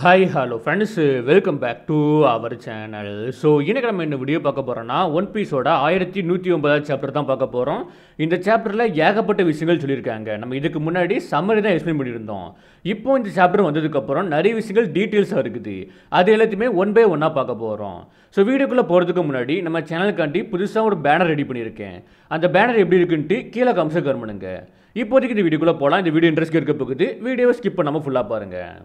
hi hello friends welcome back to our channel so இன்னைக்கு நம்ம இந்த வீடியோ பார்க்க போகிறோம்னா ஒன் பீஸோட ஆயிரத்தி நூற்றி ஒன்பதாவது சாப்டர் தான் பார்க்க போகிறோம் இந்த சாப்டரில் ஏகப்பட்ட விஷயங்கள் சொல்லியிருக்காங்க நம்ம இதுக்கு முன்னாடி சம்மரி தான் எக்ஸ்பிளைன் பண்ணியிருந்தோம் இப்போ இந்த சாப்டர் வந்ததுக்கப்புறம் நிறைய விஷயங்கள் டீட்டெயில்ஸாக இருக்குது அது எல்லாத்தையுமே ஒன் பை ஒன்னாக பார்க்க போகிறோம் ஸோ வீடியோக்குள்ளே போகிறதுக்கு முன்னாடி நம்ம சேனலுக்காண்டி புதுசாக ஒரு பேனர் ரெடி பண்ணியிருக்கேன் அந்த பேனர் எப்படி இருக்குன்ட்டு கீழே கம்ச கருமனுங்க இப்போதைக்கு இந்த வீடியோக்குள்ளே போகலாம் இந்த வீடியோ இன்ட்ரெஸ்ட் இருக்க போகுது வீடியோவை ஸ்கிப் பண்ணாமல் ஃபுல்லாக பாருங்கள்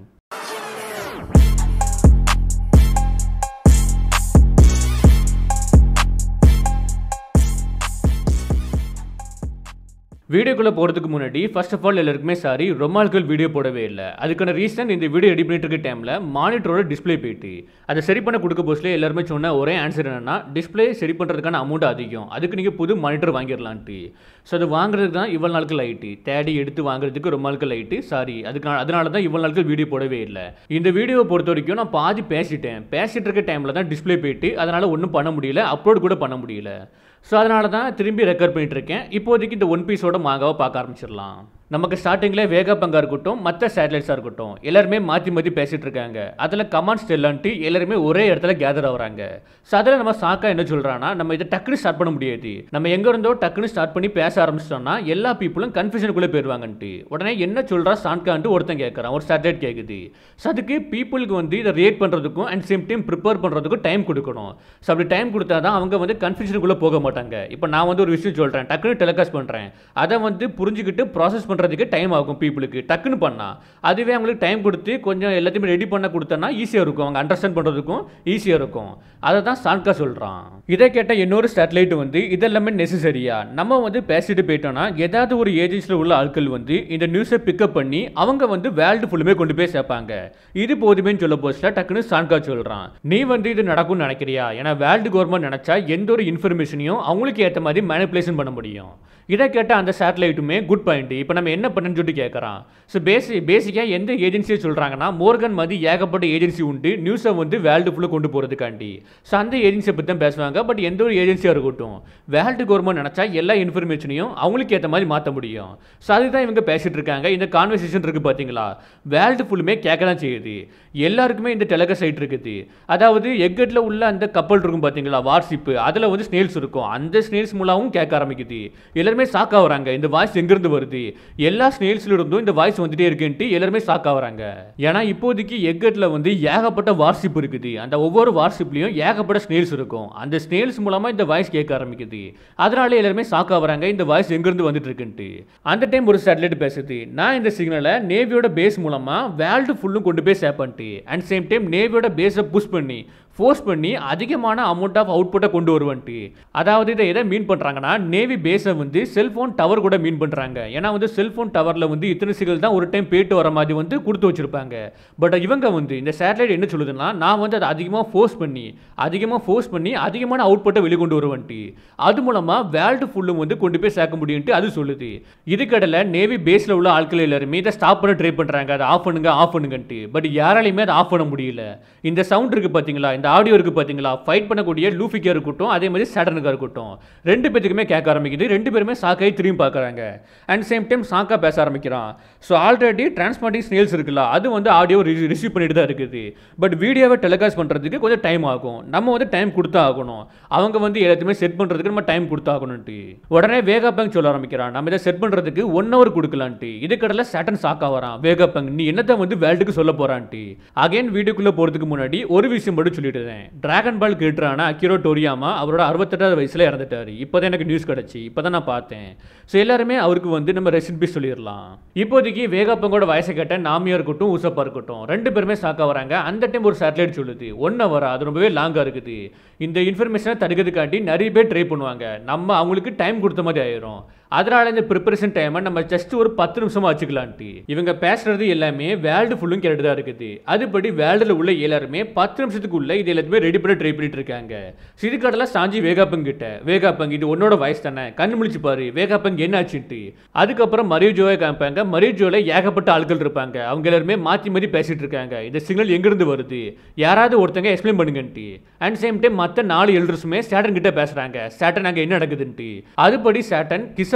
வீடியோக்குள்ளே போகிறதுக்கு முன்னாடி ஃபர்ஸ்ட் ஆஃப் ஆல் எல்லாருக்குமே சாரி ரொம்ப நாட்கள் வீடியோ போடவே இல்லை அதுக்கான ரீசன் இந்த வீடியோ எடிட் பண்ணிட்டு இருக்க டைமில் மானிட்டரோட டிஸ்ப்ளே போயிட்டு அதை சரி பண்ண கொடுக்க போஸ்ட்லேயே எல்லாருமே சொன்ன ஒரே ஆன்சர் என்னன்னா டிஸ்ப்ளே சரி பண்ணுறதுக்கான அமௌண்ட் அதிகம் அதுக்கு நீங்கள் புது மானிட்டர் வாங்கிடலான்ட்டு ஸோ அது வாங்குறதுக்கு தான் இவ்வளோ நாட்கள் லைட்டு தேடி எடுத்து வாங்குறதுக்கு ரொம்ப நாட்கள் லைட்டு சாரி அதுக்கு அதனால தான் இவ்வளோ நாட்கள் வீடியோ போடவே இல்லை இந்த வீடியோவை பொறுத்த வரைக்கும் நான் பாதி பேசிட்டேன் பேசிட்டு இருக்க டைமில் தான் டிஸ்ப்ளே போயிட்டு அதனால் ஒன்றும் பண்ண முடியல அப்லோட் கூட பண்ண முடியல ஸோ அதனால தான் திரும்பி ரெக்கார்ட் பண்ணிட்டு இருக்கேன் இப்போதைக்கு இந்த ஒன் பீஸோட மாங்காவை பார்க்க ஆரம்பிச்சிடலாம் நமக்கு ஸ்டார்டிங்கில் வேகா பங்கா இருக்கட்டும் மற்ற சேட்டலைட்ஸாக இருக்கட்டும் எல்லாருமே மாற்றி மாற்றி பேசிகிட்டு இருக்காங்க அதில் கமாண்ட்ஸ் தெரியலான்ட்டு எல்லாருமே ஒரே இடத்துல கேதர் ஆகுறாங்க ஸோ அதில் நம்ம சாக்கா என்ன சொல்கிறான்னா நம்ம இதை டக்குன்னு ஸ்டார்ட் பண்ண முடியாது நம்ம எங்கே இருந்தோ டக்குன்னு ஸ்டார்ட் பண்ணி பேச ஆரம்பிச்சிட்டோம்னா எல்லா பீப்புளும் கன்ஃபியூஷனுக்குள்ளே போயிடுவாங்கன்ட்டு உடனே என்ன சொல்கிறா சான்கான்ட்டு ஒருத்தன் கேட்குறான் ஒரு சேட்டலைட் கேட்குது ஸோ அதுக்கு பீப்புளுக்கு வந்து இதை ரியேட் பண்ணுறதுக்கும் அண்ட் சேம் டைம் ப்ரிப்பேர் பண்ணுறதுக்கும் டைம் கொடுக்கணும் ஸோ அப்படி டைம் கொடுத்தா தான் அவங்க வந்து கன்ஃபியூஷனுக்குள்ளே போக மாட்டாங்க இப்போ நான் வந்து ஒரு விஷயம் சொல்கிறேன் டக்குன்னு டெலிகாஸ்ட் பண்ணுறேன் அதை வந்து புரிஞ்சுக்கிட்டு ப்ராசஸ் பண்ணுறதுக்கு டைம் ஆகும் பீப்புளுக்கு டக்குன்னு பண்ணால் அதுவே அவங்களுக்கு டைம் கொடுத்து கொஞ்சம் எல்லாத்தையுமே ரெடி பண்ண கொடுத்தோன்னா ஈஸியாக இருக்கும் அவங்க அண்டர்ஸ்டாண்ட் பண்ணுறதுக்கும் ஈஸியாக இருக்கும் அதை தான் சான்கா சொல்கிறான் இதை கேட்ட இன்னொரு சேட்டலைட் வந்து இதெல்லாமே நெசசரியா நம்ம வந்து பேசிட்டு போயிட்டோம்னா ஏதாவது ஒரு ஏஜென்சியில் உள்ள ஆட்கள் வந்து இந்த நியூஸை பிக்கப் பண்ணி அவங்க வந்து வேர்ல்டு ஃபுல்லுமே கொண்டு போய் சேர்ப்பாங்க இது போதுமேன்னு சொல்ல போஸ்ட்ல டக்குன்னு சான்கா சொல்கிறான் நீ வந்து இது நடக்கும்னு நினைக்கிறியா ஏன்னா வேர்ல்டு கவர்மெண்ட் நினச்சா எந்த ஒரு இன்ஃபர்மேஷனையும் அவங்களுக்கு ஏற்ற மாதிரி மேனிப்புலேஷன் பண்ண முடியும் இதை கேட்ட அந்த சேட்டலைட்டுமே குட் பாயிண்ட் இப்போ நம்ம என்ன பண்ணுன்னு சொல்லிட்டு கேட்குறான் ஸோ பேசி பேசிக்காக எந்த ஏஜென்சியை சொல்கிறாங்கன்னா மோர்கன் மாதிரி ஏகப்பட்ட ஏஜென்சி உண்டு நியூஸை வந்து வேர்ல்டு ஃபுல்லாக கொண்டு போகிறதுக்காண்டி ஸோ அந்த ஏஜென்சியை பற்றி தான் பேசுவாங்க பட் எந்த ஒரு ஏஜென்சியாக இருக்கட்டும் வேர்ல்டு கவர்மெண்ட் நினச்சா எல்லா இன்ஃபர்மேஷனையும் அவங்களுக்கு ஏற்ற மாதிரி மாற்ற முடியும் ஸோ அதுதான் இவங்க பேசிகிட்டு இருக்காங்க இந்த கான்வர்சேஷன் இருக்குது பார்த்தீங்களா வேர்ல்டு ஃபுல்லுமே கேட்க தான் செய்யுது எல்லாருக்குமே இந்த டெலக சைட் இருக்குது அதாவது எக்கெட்டில் உள்ள அந்த கப்பல் இருக்கும் பார்த்தீங்களா வார்ஷிப்பு அதில் வந்து ஸ்னேல்ஸ் இருக்கும் அந்த ஸ்னேல்ஸ் மூலமும் கேட்க ஆரம்பிக்குது எல்லாருமே ஷாக் ஆகுறாங்க இந்த வாய்ஸ் எங்கேருந்து வருது எல்லா ஸ்னேல்ஸ்ல இருந்தும் இந்த வாய்ஸ் வந்துட்டே இருக்குன்ட்டு எல்லாருமே ஷாக் ஆகுறாங்க ஏன்னா இப்போதைக்கு எக்கெட்டில் வந்து ஏகப்பட்ட வார்ஷிப் இருக்குது அந்த ஒவ்வொரு வார்ஷிப்லையும் ஏகப்பட்ட ஸ்னேல்ஸ் இருக்கும் அந்த ஸ்னேல்ஸ் மூலமாக இந்த வாய்ஸ் கேட்க ஆரம்பிக்குது அதனால எல்லாருமே ஷாக் ஆகுறாங்க இந்த வாய்ஸ் எங்கேருந்து வந்துட்டு இருக்குன்ட்டு அந்த டைம் ஒரு சேட்டலைட் பேசுது நான் இந்த சிக்னலை நேவியோட பேஸ் மூலமாக வேர்ல்டு ஃபுல்லும் கொண்டு போய் சேர்ப்பேன்ட்டு அண்ட் சேம் டைம் நேவியோட பேஸை புஷ் பண்ணி ஃபோர்ஸ் பண்ணி அதிகமான அமௌண்ட் ஆஃப் அவுட்புட்டை கொண்டு வருவன்ட்டு அதாவது இதை எதை மீன் பண்ணுறாங்கன்னா நேவி பேஸை வந்து செல்ஃபோன் டவர் கூட மீன் பண்ணுறாங்க ஏன்னா வந்து செல்ஃபோன் டவரில் வந்து இத்தனை சிகல் தான் ஒரு டைம் போயிட்டு வர மாதிரி வந்து கொடுத்து வச்சிருப்பாங்க பட் இவங்க வந்து இந்த சேட்டலைட் என்ன சொல்லுதுன்னா நான் வந்து அதை அதிகமாக ஃபோர்ஸ் பண்ணி அதிகமாக ஃபோர்ஸ் பண்ணி அதிகமான அவுட்புட்டை வெளிக்கொண்டு வருவன்ட்டு அது மூலமாக வேர்ல்டு ஃபுல்லும் வந்து கொண்டு போய் சேர்க்க முடியும்ட்டு அது சொல்லுது இதுக்கடல நேவி பேஸில் உள்ள ஆட்கள் எல்லாருமே இதை ஸ்டாப் பண்ண ட்ரை பண்ணுறாங்க அதை ஆஃப் பண்ணுங்க ஆஃப் பண்ணுங்கன்ட்டு பட் யாராலையுமே அதை ஆஃப் பண்ண முடியல இந்த சவுண்ட் இருக்குது பார்த்தீங்களா இந்த ஆடியோ இருக்குது பார்த்தீங்களா ஃபைட் பண்ணக்கூடிய லூஃபிக்காக இருக்கட்டும் அதே மாதிரி சேட்டனுக்காக இருக்கட்டும் ரெண்டு பேத்துக்குமே கேட்க ஆரம்பிக்குது ரெண்டு பேருமே சாக்காய் திரும்பி பார்க்குறாங்க அண்ட் சேம் டைம் சாக்கா பேச ஆரம்பிக்கிறான் ஸோ ஆல்ரெடி டிரான்ஸ்பார்ட்டிங் ஸ்னேல்ஸ் இருக்குல்ல அது வந்து ஆடியோ ரிசீவ் பண்ணிட்டு தான் இருக்குது பட் வீடியோவை டெலிகாஸ்ட் பண்ணுறதுக்கு கொஞ்சம் டைம் ஆகும் நம்ம வந்து டைம் கொடுத்தா ஆகணும் அவங்க வந்து எல்லாத்தையுமே செட் பண்ணுறதுக்கு நம்ம டைம் கொடுத்தா ஆகணும்ட்டு உடனே வேகா பேங்க் சொல்ல ஆரம்பிக்கிறான் நம்ம இதை செட் பண்ணுறதுக்கு ஒன் ஹவர் கொடுக்கலான்ட்டு இதுக்கடல சேட்டன் சாக்கா வரான் வேகா பேங்க் நீ என்னத்தை வந்து வேர்ல்டுக்கு சொல்ல போறான்ட்டு அகைன் வீடியோக்குள்ளே போகிறதுக்கு முன்னாடி ஒரு விஷயம் மட்டும் சொல்லிட்டு டிராகன் பால் கிரியேட்டரான அக்கிரோ டோரியாமா அவரோட அறுபத்தெட்டாவது வயசுல இறந்துட்டாரு இப்போதான் எனக்கு நியூஸ் கிடச்சி இப்போதான் நான் பார்த்தேன் ஸோ எல்லாருமே அவருக்கு வந்து நம்ம ரெசிபி சொல்லிடலாம் இப்போதைக்கு வேகாப்பங்கோட வயசை கேட்ட நாமியா இருக்கட்டும் ஊசப்பா இருக்கட்டும் ரெண்டு பேருமே சாக்கா வராங்க அந்த டைம் ஒரு சேட்டலைட் சொல்லுது ஒன் ஹவர் அது ரொம்பவே லாங்காக இருக்குது இந்த இன்ஃபர்மேஷனை தடுக்கிறதுக்காண்டி நிறைய பேர் ட்ரை பண்ணுவாங்க நம்ம அவங்களுக்கு டைம் கொடுத்த மாதிரி ஆயிரும் அதனால இந்த ப்ரிப்பரேஷன் டைமை நம்ம ஜஸ்ட் ஒரு பத்து நிமிஷமா வச்சுக்கலான்ட்டு இவங்க பேசுறது எல்லாமே வேர்ல்டு ஃபுல்லும் கேட்டு தான் இருக்குது அதுபடி வேர்ல்டில் உள்ள எல்லாருமே பத்து நிமிஷத்துக்குள்ள இது எல்லாத்தையுமே ரெடி பண்ண ட்ரை பண்ணிட்டு இருக்காங்க சிறுகாடெல்லாம் சாஞ்சி வேகாப்பங் கிட்ட வேகாப்பங் இது உன்னோட வயசு தானே கண்ணு முழிச்சு பாரு வேகாப்பங் என்ன ஆச்சுன்ட்டு அதுக்கப்புறம் மரியோ ஜோவை காமிப்பாங்க மரியோ ஜோல ஏகப்பட்ட ஆட்கள் இருப்பாங்க அவங்க எல்லாருமே மாற்றி மாற்றி பேசிட்டு இருக்காங்க இந்த சிக்னல் எங்கிருந்து வருது யாராவது ஒருத்தங்க எக்ஸ்பிளைன் பண்ணுங்கன்ட்டு அண்ட் சேம் டைம் மற்ற நாலு எல்டர்ஸுமே சேட்டன் கிட்ட பேசுறாங்க சேட்டன் அங்கே என்ன நடக்குதுன்ட்டு அதுபடி சேட்டன் கிச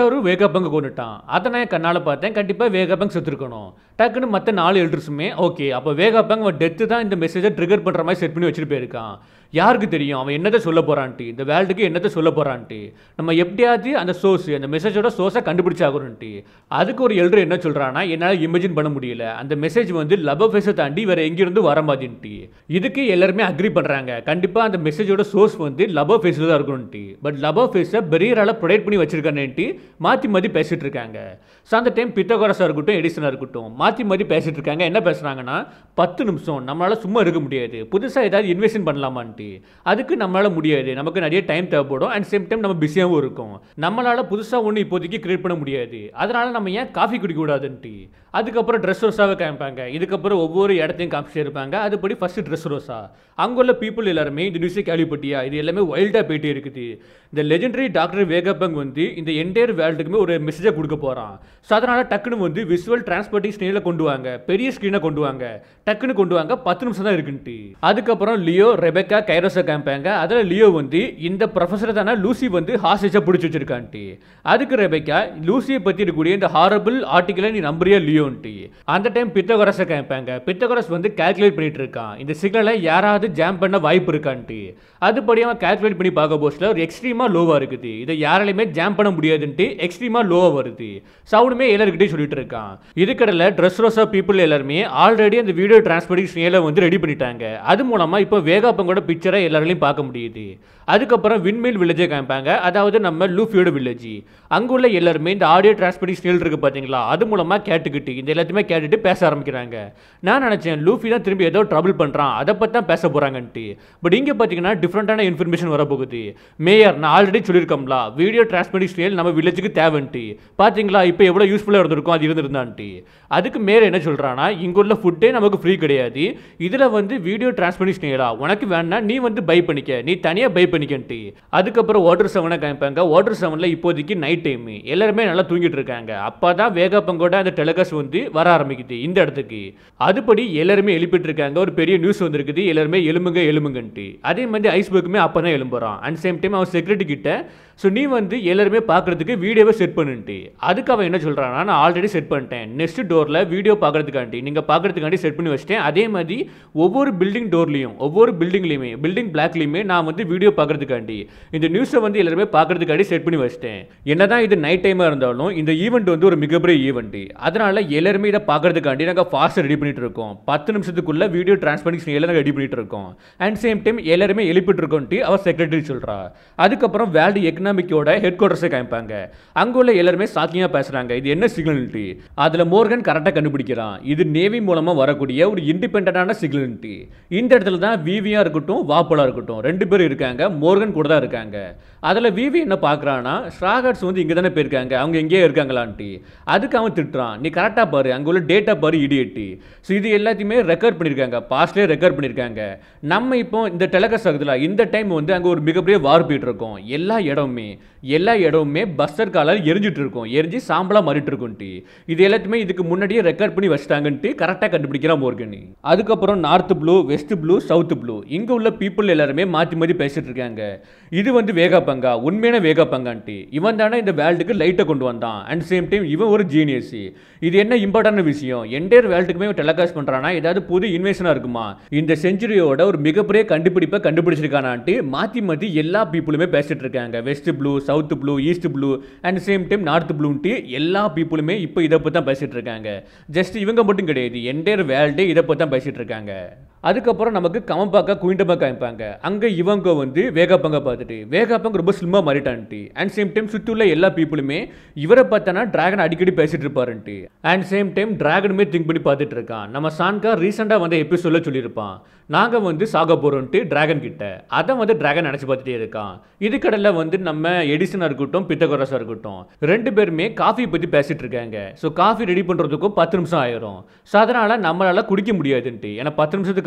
மிசாரும் வேகாபங்க கொண்டுட்டான் அதை நான் என் கண்ணால் பார்த்தேன் கண்டிப்பாக வேகாபங் செத்துருக்கணும் டக்குன்னு மற்ற நாலு எல்டர்ஸுமே ஓகே அப்போ வேகாபங் அவன் டெத்து தான் இந்த மெசேஜை ட்ரிகர் பண்ணுற மாதிரி செட் பண்ணி வச்சுட்டு போயிருக்கான் யாருக்கு தெரியும் அவன் என்னத்தை சொல்ல போறான்ட்டு இந்த வேர்ல்டுக்கு என்னத்தை சொல்ல போறான்ட்டு நம்ம எப்படியாவது அந்த சோர்ஸ் அந்த மெசேஜோட சோர்ஸை கண்டுபிடிச்சாகணும்ட்டு அதுக்கு ஒரு எல்டர் என்ன சொல்றான்னா என்னால் இமேஜின் பண்ண முடியல அந்த மெசேஜ் வந்து லப ஃபேஸை தாண்டி வேற எங்கிருந்து வர மாதிரின்ட்டு இதுக்கு எல்லாருமே அக்ரி பண்றாங்க கண்டிப்பா அந்த மெசேஜோட சோர்ஸ் வந்து லப ஃபேஸில் தான் இருக்கணும்ட்டு பட் லப ஃபேஸை பெரியரால ப்ரொடெக்ட் பண்ணி வச்சிருக்கானேன்ட்டு மாற்றி மாற்றி பேசிட்டு இருக்காங்க ஸோ அந்த டைம் பித்தகோரஸாக இருக்கட்டும் எடிசனாக இருக்கட்டும் மாற்றி மாற்றி பேசிட்டு இருக்காங்க என்ன பேசுறாங்கன்னா பத்து நிமிஷம் நம்மளால சும்மா இருக்க முடியாது புதுசாக ஏதாவது இன்வெஸ்ட் பண்ணலாமான்ட்டு அதுக்கு நம்மளால முடியாது நமக்கு நிறைய டைம் தேவைப்படும் அண்ட் சேம் டைம் நம்ம பிஸியாகவும் இருக்கும் நம்மளால புதுசாக ஒன்று இப்போதைக்கு கிரியேட் பண்ண முடியாது அதனால நம்ம ஏன் காஃபி குடிக்க கூடாதுன்ட்டு அதுக்கப்புறம் ட்ரெஸ் ரோஸாவை காமிப்பாங்க இதுக்கப்புறம் ஒவ்வொரு இடத்தையும் காமிச்சிட்டே இருப்பாங்க அதுபடி ஃபர்ஸ்ட் ட்ரெஸ் ரோஸா அங்குள்ள பீப்புள் எல்லாருமே இந்த நியூஸை கேள்விப்பட்டியா இது எல்லாமே வைல்டாக போயிட்டே இருக்குது இந்த லெஜெண்டரி டாக்டர் வேகப்பங் வந்து இந்த என்டையர் வேர்ல்டுக்குமே ஒரு மெசேஜை கொடுக்க போகிறான் ஸோ அதனால் டக்குன்னு வந்து விஷுவல் டிரான்ஸ்போர்ட்டிங் ஸ்க்ரீனில் கொண்டு வாங்க பெரிய ஸ்க்ரீனை கொண்டு வாங்க டக்குன்னு கொண்டு வாங்க பத்து நிமிஷம் தான் இருக்குன்ட்டு அதுக்கப்புறம் லியோ ரெபெக்கா கைரோஸை காமிப்பாங்க அதில் லியோ வந்து இந்த ப்ரொஃபஸரை தானே லூசி வந்து ஹாஸ்டேஜாக பிடிச்சி வச்சிருக்கான்ட்டு அதுக்கு ரெபெக்கா லூசியை பற்றி இருக்கக்கூடிய இந்த ஹாரபிள் ஆர்டிக்கலை நீ நம்புறியா லியோன்ட்டு அந்த டைம் பித்தகரஸை காமிப்பாங்க பித்தகரஸ் வந்து கால்குலேட் பண்ணிட்டு இருக்கான் இந்த சிக்னலை யாராவது ஜாம் பண்ண வாய்ப்பு இருக்கான்ட்டு அதுபடி அவன் கால்குலேட் பண்ணி பார்க்க போஸ்ட்ல ஒரு எக்ஸ்ட்ரீமாக லோவாக இருக்குது இதை யாராலையுமே ஜாம் பண்ண முடியாதுன்ட்டு எக்ஸ்ட்ரீமாக லோவாக வருது சவுண்டுமே எல்லாருக்கிட்டையும் சொல்லிட்டு இருக்கான் இதுக்கடல ட்ரெஸ் ரோஸா பீப்புள் எல்லாருமே ஆல்ரெடி அந்த வீடியோ டிரான்ஸ்போர்டேஷன் வந்து ரெடி பண்ணிட்டாங்க அது மூலமாக இப்போ வேகாப்பங்கோட பிக்சரை எல்லாராலையும் பார்க்க முடியுது அதுக்கப்புறம் விண்மில் வில்லேஜை காமிப்பாங்க அதாவது நம்ம லூஃபியோட வில்லேஜ் அங்குள்ள எல்லாருமே இந்த ஆடியோ டிரான்ஸ்போர்டேஷன் இருக்கு பார்த்தீங்களா அது மூலமாக கேட்டுக்கிட்டு இந்த எல்லாத்தையுமே கேட்டுட்டு பேச ஆரம்பிக்கிறாங்க நான் நினச்சேன் லூஃபி தான் திரும்பி ஏதோ ட்ரபிள் பண்ணுறான் அதை பற்றி தான் பேச போகிறாங்கன்ட்டு பட் இங்கே பார்த்தீங்கன்னா டிஃப்ரெண்ட்டான இன்ஃபர்மேஷன் வரப்போகுது மேயர் நான் ஆல்ரெடி சொல்லியிருக்கோம்ல வீடியோ டிரான்ஸ்போர்டேஷன் நம்ம வில்லேஜுக்கு தேவைன்ட்டு பார்த்தீங்களா இப்போ எவ்வளோ யூஸ்ஃபுல்லாக இருந்திருக்கும் அது இருந்திருந்தான்ட்டு அதுக்கு மேலே என்ன சொல்கிறான்னா இங்குள்ள ஃபுட்டே நமக்கு ஃப்ரீ கிடையாது இதில் வந்து வீடியோ டிரான்ஸ்போர்டேஷன் உனக்கு வேணா நீ வந்து பை பண்ணிக்க நீ தனியாக பை பண்ணிக்கன்ட்டு அதுக்கப்புறம் வாட்டர் செவனை காமிப்பாங்க வாட்டர் செவனில் இப்போதைக்கு நைட் டைம் எல்லாருமே நல்லா தூங்கிட்டு இருக்காங்க அப்போ தான் வேகாப்பங்கோட அந்த டெலகாஸ் வந்து வர ஆரம்பிக்குது இந்த இடத்துக்கு அதுபடி எல்லாருமே எழுப்பிட்டு இருக்காங்க ஒரு பெரிய நியூஸ் வந்திருக்குது எல்லாருமே எலும்புங்க எலும்புங்கன்ட்டு அதே மாதிரி ஐஸ்பர்க்குமே அப்போ தான் எழும்புறான் அண்ட் சேம் டைம் அவன் செக்யூரிட்டி கிட்ட ஸோ நீ வந்து எல்லாருமே பார்க்கறதுக்கு வீடியோவை செட் பண்ணுன்ட்டு அதுக்கு அவன் என்ன சொல்கிறான்னா நான் ஆல்ரெடி செட் பண்ணிட்டேன் நெக்ஸ்ட் டோரில் வீடியோ பார்க்கறதுக்காண்டி நீங்கள் பார்க்கறதுக்காண்டி செட் பண்ணி வச்சிட்டேன் அதே மாதிரி ஒவ்வொரு பில்டிங் டோர்லையும் ஒவ்வொரு பில்டிங்லையுமே பில்டிங் பிளாக்லையுமே நான் வந்து வீடியோ பார்க்கறதுக்காண்டி இந்த நியூஸை வந்து எல்லாருமே பார்க்கறதுக்காண்டி செட் பண்ணி வச்சிட்டேன் என்னதான் இது நைட் டைமாக இருந்தாலும் இந்த ஈவெண்ட் வந்து ஒரு மிகப்பெரிய ஈவெண்ட் அதனால எல்லாருமே இதை பார்க்கறதுக்காண்டி நாங்கள் ஃபாஸ்ட்டாக ரெடி பண்ணிட்டு இருக்கோம் பத்து நிமிஷத்துக்குள்ள வீடியோ டிரான்ஸ்பரன்ஸ் எல்லாம் ரெடி பண்ணிட்டு இருக்கோம் அண்ட் சேம் டைம் எல்லாருமே எழுப்பிட்டு இருக்கோன்ட்டு அவர் செக்ரட்டரி சொல்றா அதுக்கப்புறம் வேர்ல்டு எக்கனாமிக்கோட ஹெட் குவார்டர்ஸை காமிப்பாங்க அங்க உள்ள எல்லாருமே சாக்கியாக பேசுறாங்க இது என்ன சிக்னல்ட்டு அதுல மோர்கன் கரெக்டாக கண்டுபிடிக்கிறான் இது நேவி மூலமா வரக்கூடிய ஒரு இண்டிபெண்டான சிக்னல்ட்டு இந்த இடத்துல தான் விவியா இருக்கட்டும் வாப்பலா இருக்கட்டும் ரெண்டு பேரும் இருக்காங்க மோர்கன் கூட தான் இருக்காங்க அதுல விவி என்ன பார்க்கறான்னா ஸ்ட்ராகர்ஸ் வந்து இங்க தானே போயிருக்காங்க அவங்க எங்கேயே இருக்காங்களான்ட்டு அதுக்கு அவன் திட்டுறான் நீ கரெக்டாக பாரு அங்க உள்ள டேட்டா பாரு இடியட்டு ஸோ இது எல்லாத்தையுமே ரெக்கார்ட் பண்ணியிருக்காங்க பாஸ்ட்லேயே ரெக்கார்ட் பண்ணியிருக்காங்க நம்ம இப்போ இந்த டெலகஸ் ஆகுதுல இந்த டைம் வந்து அங்கே ஒரு மிகப்பெரிய வார் போயிட்டு இருக்கோம் எல்லா இடமுமே எல்லா இடமுமே பஸ்டர் காலால் எரிஞ்சிட்டு இருக்கும் எரிஞ்சு சாம்பலாக மாறிட்டு இருக்கும்ட்டு இது எல்லாத்தையுமே இதுக்கு முன்னாடியே ரெக்கார்ட் பண்ணி வச்சிட்டாங்கன்ட்டு கரெக்டாக கண்டுபிடிக்கிறான் மோர்கனி அதுக்கப்புறம் North Blue West Blue South Blue இங்கே உள்ள பீப்புள் எல்லாருமே மாற்றி மாற்றி பேசிட்டு இருக்காங்க இது வந்து வேகா பங்கா உண்மையான வேகா பங்கான்ட்டு இவன் தானே இந்த வேர்ல்டுக்கு லைட்டை கொண்டு வந்தான் அண்ட் சேம் டைம் இவன் ஒரு ஜீனியஸ் இது என்ன இம்பார்ட்டன்ட் விஷயம் என்டையர் வேர்ல்டுக்குமே டெலகாஸ்ட் பண்ணுறானா ஏதாவது புது இன்வெஷனாக இருக்குமா இந்த செஞ்சுரியோட ஒரு மிகப்பெரிய கண்டுபிடிப்பை கண்டுபிடிச்சிருக்கானான்ட்டு மாற்றி மாற்றி எல்லா பீப்புளுமே பேசிட்டு இருக்காங்க West Blue South Blue East Blue and same time North ப்ளூன்ட்டு எல்லா பீப்புளுமே இப்போ இதை பற்றி தான் பேசிட்டு இருக்காங்க ஜஸ்ட் இவங்க மட்டும் கிடையாது என்டையர் வேர்ல்டே இதை பற்றி தான் பேசிட்டு இருக்காங்க அதுக்கப்புறம் நமக்கு கமம்பாக்கா குயிண்டமா காமிப்பாங்க அங்கே இவங்க வந்து வேகாப்பங்க பார்த்துட்டு வேகாப்பங்க ரொம்ப ஸ்லிம்மாக மாறிட்டான்ட்டு அண்ட் சேம் டைம் சுற்றி உள்ள எல்லா பீப்புளுமே இவரை பார்த்தனா டிராகன் அடிக்கடி பேசிட்டு இருப்பாருன்ட்டு அண்ட் சேம் டைம் டிராகனுமே திங்க் பண்ணி பார்த்துட்டு இருக்கான் நம்ம சான்கா ரீசெண்டாக வந்த எபிசோடில் சொல்லியிருப்பான் நாங்கள் வந்து சாக போகிறோன்ட்டு டிராகன் கிட்ட அதை வந்து டிராகன் நினச்சி பார்த்துட்டே இருக்கான் இதுக்கடலில் வந்து நம்ம எடிசனாக இருக்கட்டும் பித்தகோரஸாக இருக்கட்டும் ரெண்டு பேருமே காஃபி பற்றி பேசிட்டு இருக்காங்க ஸோ காஃபி ரெடி பண்ணுறதுக்கும் பத்து நிமிஷம் ஆயிரும் ஸோ அதனால் நம்மளால் குடிக்க முடியாதுன்ட்டு ஏன்னா பத்து நிமிஷத்துக்கு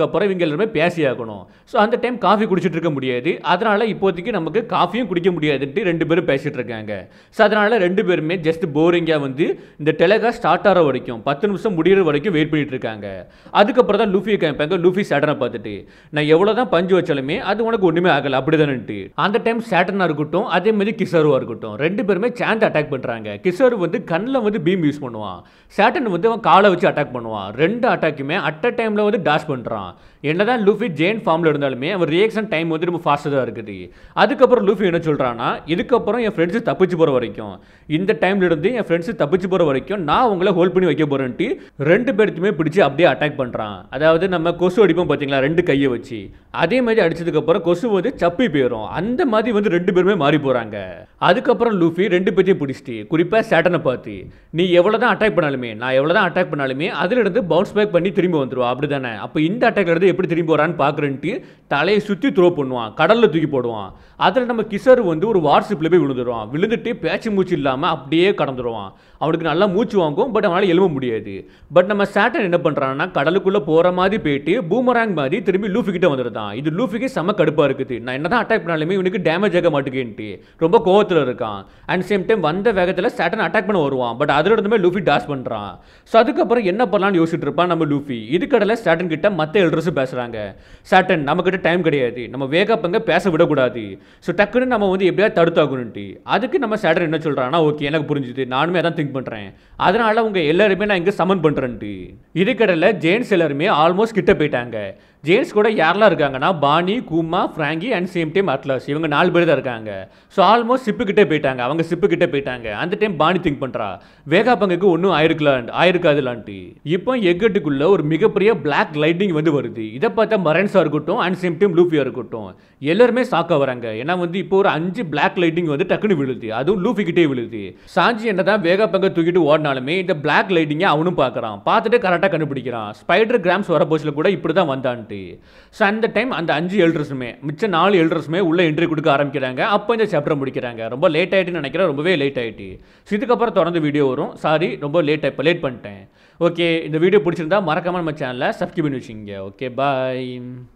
அதுக்கப்புறம் இவங்க எல்லாருமே பேசி ஆகணும் ஸோ அந்த டைம் காஃபி குடிச்சிட்டு இருக்க முடியாது அதனால இப்போதைக்கு நமக்கு காஃபியும் குடிக்க முடியாதுன்ட்டு ரெண்டு பேரும் பேசிட்டு இருக்காங்க ஸோ அதனால ரெண்டு பேருமே ஜஸ்ட் போரிங்காக வந்து இந்த டெலகாஸ்ட் ஸ்டார்ட் ஆகிற வரைக்கும் பத்து நிமிஷம் முடியிற வரைக்கும் வெயிட் பண்ணிட்டு இருக்காங்க அதுக்கப்புறம் தான் லூஃபியை காமிப்பாங்க லூஃபி சேட்டனை பார்த்துட்டு நான் எவ்வளோ தான் பஞ்சு வச்சாலுமே அது உனக்கு ஒன்றுமே ஆகலை அப்படிதான்ட்டு அந்த டைம் சேட்டனாக இருக்கட்டும் அதே மாதிரி கிசருவாக இருக்கட்டும் ரெண்டு பேருமே சேண்ட் அட்டாக் பண்ணுறாங்க கிசரு வந்து கண்ணில் வந்து பீம் யூஸ் பண்ணுவான் சேட்டன் வந்து அவன் காலை வச்சு அட்டாக் பண்ணுவான் ரெண்டு அட்டாக்குமே அட் அ டைமில் வந்து டாஷ் பண்ணுறான் என்னதான் லூஃபி ஜெயின் ஃபார்மில் இருந்தாலுமே அவன் ரியாக்ஷன் டைம் வந்து ரொம்ப ஃபாஸ்ட்டாக தான் இருக்குது அதுக்கப்புறம் லூஃபி என்ன சொல்கிறான்னா இதுக்கப்புறம் என் ஃப்ரெண்ட்ஸு தப்பிச்சு போகிற வரைக்கும் இந்த டைம்ல இருந்து என் ஃப்ரெண்ட்ஸு தப்பிச்சு போகிற வரைக்கும் நான் உங்களை ஹோல்ட் பண்ணி வைக்க போகிறேன்ட்டு ரெண்டு பேர்த்துமே பிடிச்சி அப்படியே அட்டாக் பண்ணுறான் அதாவது நம்ம கொசு அடிப்போம் பார்த்தீங்களா ரெண்டு கையை வச்சு அதே மாதிரி அடிச்சதுக்கப்புறம் கொசு வந்து சப்பி போயிடும் அந்த மாதிரி வந்து ரெண்டு பேருமே மாறி போகிறாங்க அதுக்கப்புறம் லூஃபி ரெண்டு பேர்த்தையும் பிடிச்சிட்டு குறிப்பாக சேட்டனை பார்த்து நீ எவ்வளோ தான் அட்டாக் பண்ணாலுமே நான் எவ்வளோ தான் அட்டாக் பண்ணாலுமே அதிலிருந்து பவுன்ஸ் பேக் பண்ணி திரும்பி வந்துடுவா அப்படி தானே அப்போ இந்த அட்டாக்ல இருந்து எப்படி திரும்பி வரான்னு பார்க்குறேன்ட்டு தலையை சுற்றி த்ரோ பண்ணுவான் கடலில் தூக்கி போடுவான் அதில் நம்ம கிசர் வந்து ஒரு வாட்ஸ்அப்பில் போய் விழுந்துடுவான் விழுந்துட்டு பேச்சு மூச்சு இல்லாமல் அப்படியே கடந்துருவான் அவனுக்கு நல்லா மூச்சு வாங்கும் பட் அவனால் எழும்ப முடியாது பட் நம்ம சேட்டன் என்ன பண்ணுறான்னா கடலுக்குள்ளே போகிற மாதிரி போயிட்டு பூமராங் மாதிரி திரும்பி லூஃபி கிட்ட வந்துடுதான் இது லூஃபிக்கு செம்ம கடுப்பாக இருக்குது நான் என்ன தான் அட்டாக் பண்ணாலுமே இவனுக்கு டேமேஜ் ஆக மாட்டேங்கன்ட்டு ரொம்ப கோவத்தில் இருக்கான் அண்ட் சேம் டைம் வந்த வேகத்தில் சேட்டன் அட்டாக் பண்ண வருவான் பட் அதில் இருந்துமே லூஃபி டாஸ் பண்ணுறான் ஸோ அதுக்கப்புறம் என்ன பண்ணலாம்னு யோசிச்சுட்டு இருப்பான் நம்ம லூஃபி இதுக்கடல சேட்டன் கிட்ட மற்ற எல்டர்ஸும் பேசுகிறாங்க சேட்டன் நம்மக்கிட்ட டைம் கிடையாது நம்ம வேகப்பங்க பேச விடக்கூடாது ஸோ டக்குன்னு நம்ம வந்து எப்படியாவது தடுத்தாகணுன்ட்டு அதுக்கு நம்ம சேட்டன் என்ன சொல்கிறான்னா ஓகே எனக்கு புரிஞ்சுது நானுமே அதான் திங்க் பண்ணுறேன் அதனால உங்க எல்லாருமே நான் இங்கே சமன் பண்ணுறேன்ட்டு இதுக்கடல ஜெயின்ஸ் எல்லாருமே ஆல்மோஸ்ட் கிட்ட போயிட்டாங்க ஜெயின்ஸ் கூட யாரெல்லாம் இருக்காங்கன்னா பானி கூமா Franky and same time Atlas இவங்க நாலு பேர் தான் இருக்காங்க ஸோ ஆல்மோஸ்ட் சிப்பு கிட்டே போயிட்டாங்க அவங்க சிப்பு கிட்டே போயிட்டாங்க அந்த டைம் பானி திங்க் பண்ணுறா வேகா பங்குக்கு ஒன்றும் ஆயிருக்கலாம் ஆயிருக்காதுலான்ட்டு இப்போ எக்கட்டுக்குள்ள ஒரு மிகப்பெரிய பிளாக் லைட்டிங் வந்து வருது இதை பார்த்தா மரன்ஸாக இருக்கட்டும் அண்ட் சேம் டைம் லூஃபியாக இருக்கட்டும் எல்லாருமே சாக்க வராங்க ஏன்னா வந்து இப்போ ஒரு அஞ்சு பிளாக் லைட்டிங் வந்து டக்குன்னு விழுது அதுவும் லூஃபி கிட்டே விழுது சாஞ்சி என்னதான் வேகா பங்க தூக்கிட்டு ஓடினாலுமே இந்த பிளாக் லைட்டிங்கை அவனும் பார்க்குறான் பார்த்துட்டு கரெக்டாக கண்டுபிடிக்கிறான் ஸ்பைடர் கிராம்ஸ் வர போச்சில் கூட இப்படி தான் வந்தான்ட்டு ஸோ அந்த டைம் அந்த அஞ்சு எல்டர்ஸுமே மிச்ச நாலு எல்டர்ஸுமே உள்ள என்ட்ரி கொடுக்க ஆரம்பிக்கிறாங்க அப்போ இந்த சாப்டர் முடிக்கிறாங்க ரொம்ப லேட் ஆகிட்டுன்னு நினைக்கிறேன் ரொம்பவே லேட் ஆகிட்டு ஸோ இதுக்கப்புறம் தொடர்ந்து வீடியோ வரும் சாரி ரொம்ப லேட் இப்போ லேட் பண்ணிட்டேன் ஓகே இந்த வீடியோ பிடிச்சிருந்தா மறக்காம நம்ம சேனலை சப்ஸ்கிரைப் பண்ணி வச்சுங்க ஓகே பாய்